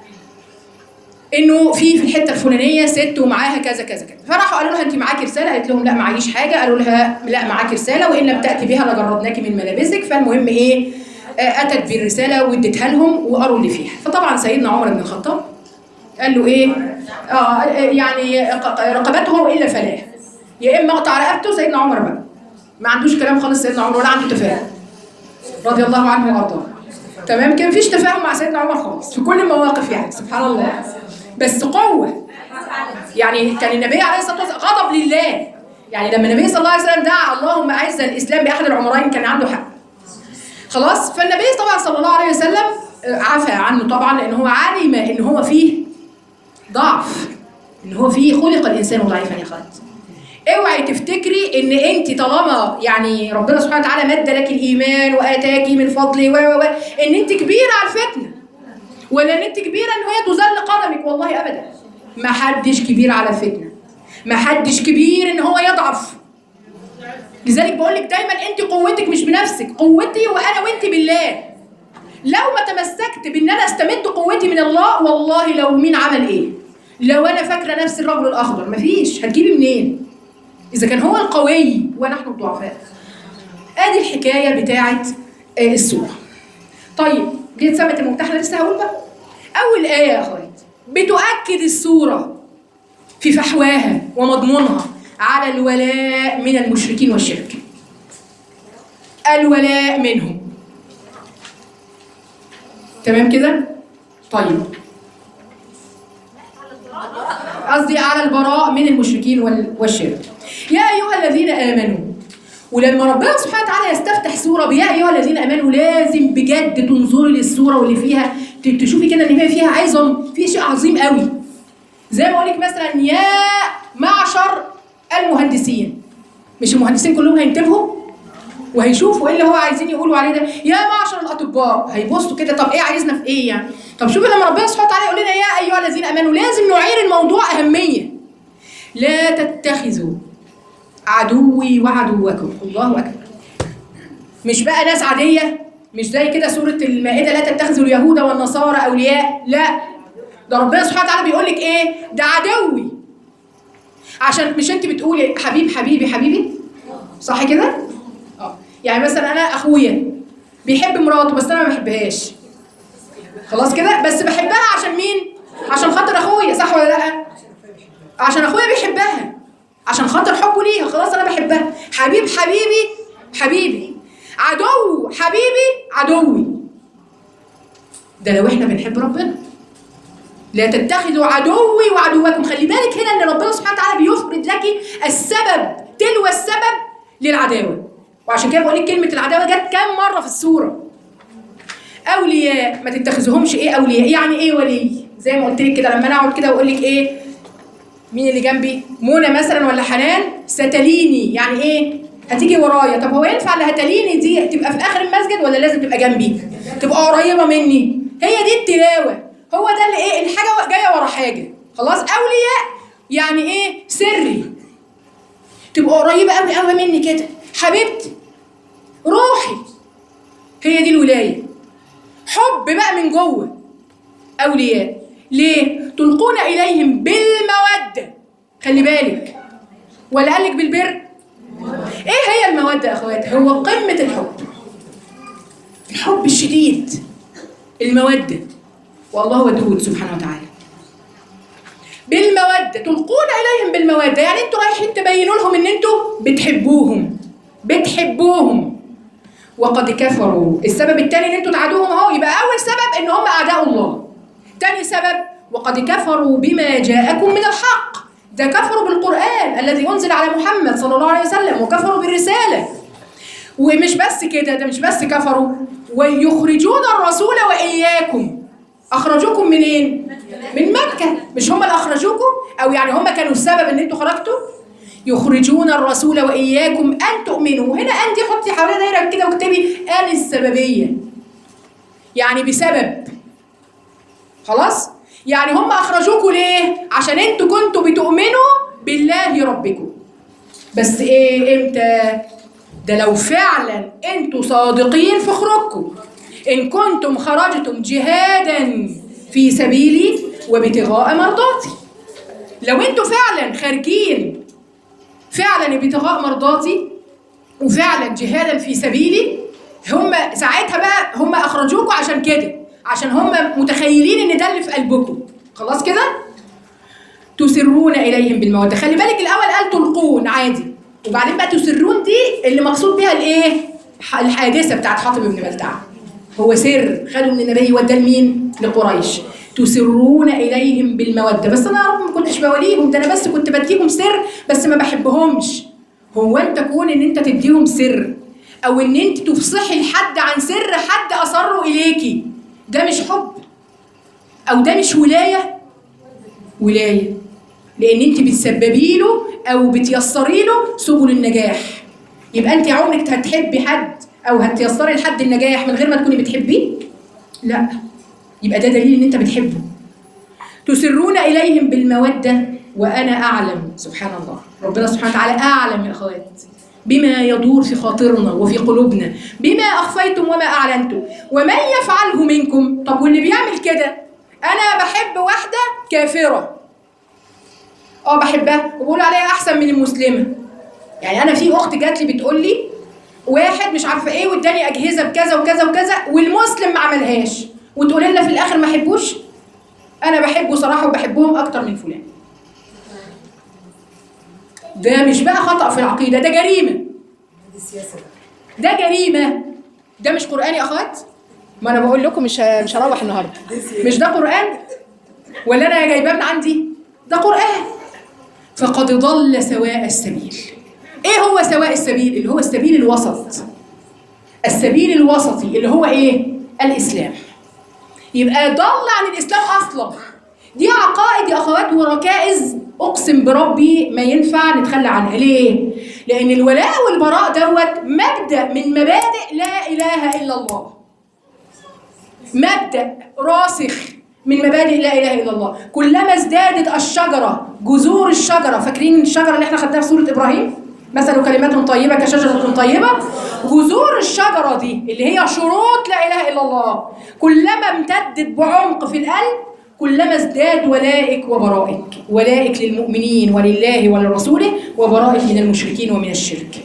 انه في في الحته الفلانيه ست ومعاها كذا كذا كذا فراحوا قالوا لها انت معاكي رساله قالت لهم لا معيش حاجه قالوا لها لا معاكي رساله وان لم تاتي بها لجردناك من ملابسك فالمهم ايه آه، اتت بالرساله واديتها لهم وقروا اللي فيها فطبعا سيدنا عمر بن الخطاب قال له ايه اه آه، يعني ق- رقبته الا فلاه يا اما اقطع رقبته سيدنا عمر بقى ما عندوش كلام خالص سيدنا عمر ولا عنده تفاهم رضي الله عنه وارضاه تمام كان مفيش تفاهم مع سيدنا عمر خالص في كل المواقف يعني سبحان الله بس قوه يعني كان النبي عليه الصلاه والسلام غضب لله يعني لما النبي صلى الله عليه وسلم دعا اللهم اعز الاسلام باحد العمرين كان عنده حق خلاص فالنبي طبعا صلى الله عليه وسلم آه، عفى عنه طبعا لان هو علم ان هو فيه ضعف ان هو فيه خلق الانسان ضعيفا يا خالد اوعي تفتكري ان انت طالما يعني ربنا سبحانه وتعالى مد لك الايمان واتاكي من فضله و و و ان انت كبيره على الفتنه ولا ان انت كبيره ان هي تذل قدمك والله ابدا ما حدش كبير على الفتنه ما حدش كبير ان هو يضعف لذلك بقول لك دايما انت قوتك مش بنفسك قوتي وانا وانت بالله لو ما تمسكت بان انا استمد قوتي من الله والله لو مين عمل ايه لو انا فاكره نفسي الرجل الاخضر مفيش هتجيبي منين اذا كان هو القوي ونحن الضعفاء ادي الحكايه بتاعه آه، السوره طيب جيت سمت الممتحنه لسه هقول بقى اول ايه يا اخوات بتؤكد السوره في فحواها ومضمونها على الولاء من المشركين والشرك الولاء منهم تمام كده طيب قصدي على البراء من المشركين وال- والشرك يا ايها الذين امنوا ولما ربنا سبحانه وتعالى يستفتح سوره بيا ايها الذين امنوا لازم بجد تنظري للسوره واللي فيها ت- تشوفي كده ان هي فيها عظم في شيء عظيم قوي زي ما اقول لك مثلا يا معشر المهندسين مش المهندسين كلهم هينتبهوا وهيشوفوا ايه اللي هو عايزين يقولوا عليه ده يا معشر الاطباء هيبصوا كده طب ايه عايزنا في ايه يعني طب شوفي لما ربنا سبحانه وتعالى يقول لنا يا ايها الذين امنوا لازم نعير الموضوع اهميه لا تتخذوا عدوي وعدوكم الله اكبر مش بقى ناس عاديه مش زي كده سوره المائده لا تتخذوا اليهود والنصارى اولياء لا ده ربنا سبحانه وتعالى بيقول لك ايه ده عدوي عشان مش انت بتقولي حبيب حبيبي حبيبي صح كده اه يعني مثلا انا اخويا بيحب مراته بس انا ما بحبهاش خلاص كده بس بحبها عشان مين عشان خاطر اخويا صح ولا لا عشان اخويا بيحبها عشان خاطر حبه ليها خلاص انا بحبها حبيب حبيبي حبيبي عدو حبيبي عدوي ده لو احنا بنحب ربنا لا تتخذوا عدوي وعدوكم خلي بالك هنا ان ربنا سبحانه وتعالى بيفرض لك السبب تلو السبب للعداوه وعشان كده بقول لك كلمه العداوه جت كام مره في السوره اولياء ما تتخذوهمش ايه اولياء يعني ايه ولي زي ما قلت لك كده لما انا اقعد كده واقول لك ايه مين اللي جنبي منى مثلا ولا حنان ستليني يعني ايه هتيجي ورايا طب هو ينفع اللي هتليني دي تبقى في اخر المسجد ولا لازم تبقى جنبي تبقى قريبه مني هي دي التلاوه هو ده اللي ايه الحاجه جايه ورا حاجه خلاص اولياء يعني ايه سري تبقى قريبه قوي قوي مني كده حبيبتي روحي هي دي الولايه حب بقى من جوه اولياء ليه تلقون اليهم بالموده خلي بالك ولا قالك بالبر ايه هي الموده يا اخوات هو قمه الحب الحب الشديد الموده والله ودود سبحانه وتعالى بالموده تلقون اليهم بالموده يعني انتوا رايحين تبينوا لهم ان انتوا بتحبوهم بتحبوهم وقد كفروا السبب الثاني ان انتوا تعادوهم اهو يبقى اول سبب ان هم اعداء الله ثاني سبب وقد كفروا بما جاءكم من الحق ده كفروا بالقران الذي انزل على محمد صلى الله عليه وسلم وكفروا بالرساله ومش بس كده ده مش بس كفروا ويخرجون الرسول واياكم اخرجوكم منين من مكه مش هم اللي اخرجوكم او يعني هم كانوا السبب ان انتوا خرجتوا يخرجون الرسول واياكم ان تؤمنوا هنا انت حطي حوالين دايره كده واكتبي ان السببيه يعني بسبب خلاص يعني هم اخرجوكوا ليه عشان انتوا كنتوا بتؤمنوا بالله ربكم بس ايه امتى ده لو فعلا انتوا صادقين في خروجكم ان كنتم خرجتم جهادا في سبيلي وابتغاء مرضاتي لو انتوا فعلا خارجين فعلا ابتغاء مرضاتي وفعلا جهادا في سبيلي هم ساعتها بقى هم اخرجوكوا عشان كده عشان هم متخيلين ان ده اللي في قلبكم خلاص كده تسرون اليهم بالموده خلي بالك الاول قال تلقون عادي وبعدين بقى تسرون دي اللي مقصود بيها الايه الحادثه بتاعت حاطب بن بلتعه هو سر خدوا من النبي وداه لمين لقريش تسرون اليهم بالموده بس انا يا رب ما كنتش بوليهم ده انا بس كنت بديهم سر بس ما بحبهمش هو انت كون ان انت تديهم سر او ان انت تفصحي لحد عن سر حد اصروا اليكي ده مش حب او ده مش ولايه ولايه لان انت بتسببي له او بتيسري له سبل النجاح يبقى انت عمرك هتحبي حد او هتيسري لحد النجاح من غير ما تكوني بتحبيه لا يبقى ده دليل ان انت بتحبه تسرون اليهم بالموده وانا اعلم سبحان الله ربنا سبحانه وتعالى اعلم يا اخوات بما يدور في خاطرنا وفي قلوبنا بما اخفيتم وما اعلنتم ومن يفعله منكم طب واللي بيعمل كده انا بحب واحده كافره اه بحبها وبقول عليها احسن من المسلمه يعني انا في اخت جات لي بتقول لي واحد مش عارفه ايه واداني اجهزه بكذا وكذا وكذا والمسلم ما عملهاش وتقول لنا في الاخر ما احبوش انا بحبه صراحه وبحبهم اكتر من فلان ده مش بقى خطأ في العقيدة ده جريمة ده جريمة ده مش قرآن يا أخوات ما أنا بقول لكم مش ه- مش هروح النهاردة مش ده قرآن ولا أنا جايباه من عندي ده قرآن فقد ضل سواء السبيل إيه هو سواء السبيل اللي هو السبيل الوسط السبيل الوسطي اللي هو إيه الإسلام يبقى ضل عن الإسلام أصلا دي عقائد يا أخوات وركائز أقسم بربي ما ينفع نتخلى عنها ليه؟ لأن الولاء والبراء دوت مبدأ من مبادئ لا إله إلا الله مبدأ راسخ من مبادئ لا إله إلا الله كلما ازدادت الشجرة جذور الشجرة فاكرين الشجرة اللي احنا خدناها في سورة إبراهيم مثل كلمات طيبة كشجرة طيبة جذور الشجرة دي اللي هي شروط لا إله إلا الله كلما امتدت بعمق في القلب كلما ازداد ولائك وبرائك ولائك للمؤمنين ولله ولرسوله وبرائك من المشركين ومن الشرك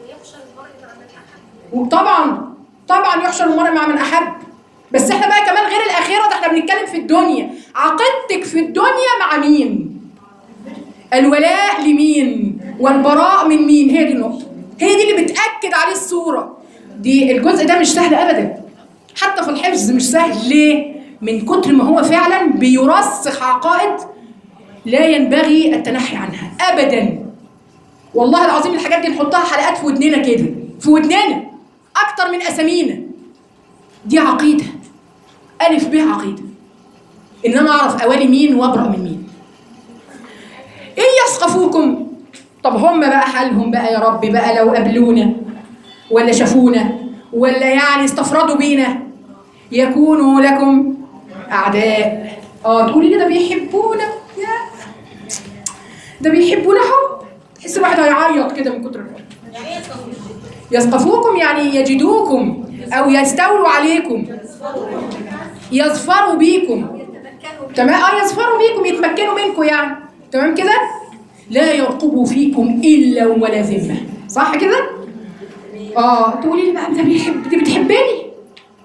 وطبعا طبعا يحشر المرء مع من احب بس احنا بقى كمان غير الاخره ده احنا بنتكلم في الدنيا عقيدتك في الدنيا مع مين الولاء لمين والبراء من مين هي دي النقطه هي دي اللي بتاكد عليه الصوره دي الجزء ده مش سهل ابدا حتى في الحفظ مش سهل ليه من كتر ما هو فعلا بيرسخ عقائد لا ينبغي التنحي عنها ابدا والله العظيم الحاجات دي نحطها حلقات في ودننا كده في ودننا اكتر من اسامينا دي عقيده الف ب عقيده ان انا اعرف اوالي مين وابرا من مين ان يثقفوكم طب هم بقى حالهم بقى يا رب بقى لو قابلونا ولا شافونا ولا يعني استفردوا بينا يكونوا لكم اعداء اه تقولي لي ده بيحبونا يا ده بيحبونا حب تحس الواحد هيعيط كده من كتر الحب يثقفوكم يعني يجدوكم او يستولوا عليكم يظفروا بيكم تمام اه يظفروا بيكم يتمكنوا منكم يعني تمام كده لا يرقبوا فيكم الا ولا ذمه صح كده اه تقولي لي بقى ده بيحب دي بتحبني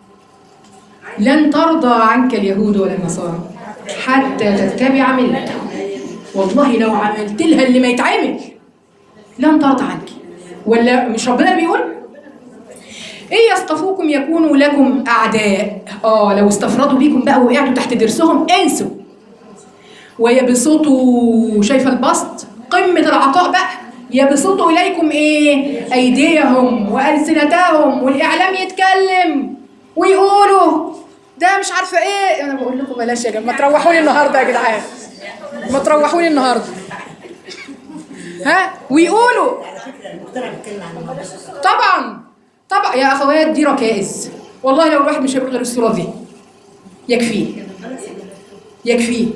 لن ترضى عنك اليهود ولا النصارى حتى تتبع ملتهم والله لو عملت لها اللي ما يتعمل لن ترضى عنك ولا مش ربنا اللي بيقول إن يصطفوكم يكونوا لكم أعداء آه لو استفردوا بيكم بقى وقعتوا تحت درسهم انسوا ويبسطوا شايفة البسط قمة العطاء بقى يبسطوا إليكم إيه أيديهم وألسنتهم والإعلام يتكلم ويقولوا ده مش عارفة إيه أنا بقول لكم بلاش يا جماعة ما تروحوني النهاردة يا جدعان ما تروحوني النهاردة ها ويقولوا طبعا طبعا يا اخوات دي ركائز والله لو الواحد مش هيقول غير الصوره دي يكفيه يكفيه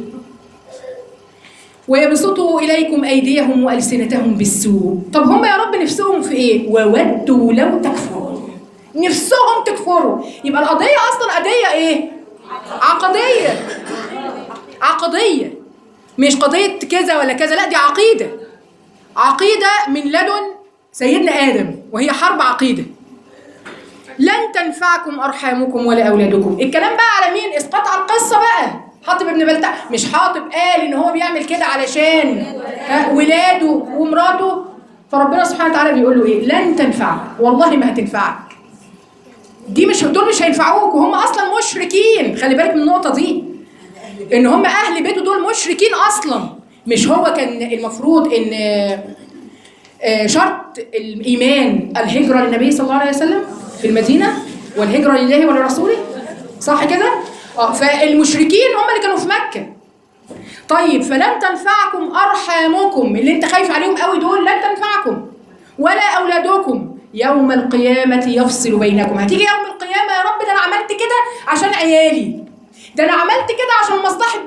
ويبسطوا اليكم ايديهم والسنتهم بالسوء طب هم يا رب نفسهم في ايه وودوا لو تكفرون نفسهم تكفروا يبقى القضيه اصلا قضيه ايه عقديه عقديه مش قضيه كذا ولا كذا لا دي عقيده عقيده من لدن سيدنا ادم وهي حرب عقيده لن تنفعكم ارحامكم ولا اولادكم الكلام بقى على مين اسقاط على القصه بقى حاطب ابن بلتع مش حاطب قال ان هو بيعمل كده علشان ها، ولاده ومراته فربنا سبحانه وتعالى بيقول له ايه لن تنفعك والله ما هتنفعك دي مش دول مش هينفعوك وهم اصلا مشركين خلي بالك من النقطه دي ان هم اهل بيته دول مشركين اصلا مش هو كان المفروض ان آه، شرط الايمان الهجره للنبي صلى الله عليه وسلم في المدينه والهجره لله ولرسوله صح كده اه فالمشركين هم اللي كانوا في مكه طيب فلن تنفعكم ارحامكم اللي انت خايف عليهم قوي دول لن تنفعكم ولا اولادكم يوم القيامه يفصل بينكم هتيجي يوم القيامه يا رب ده انا عملت كده عشان عيالي ده انا عملت كده عشان مصلحه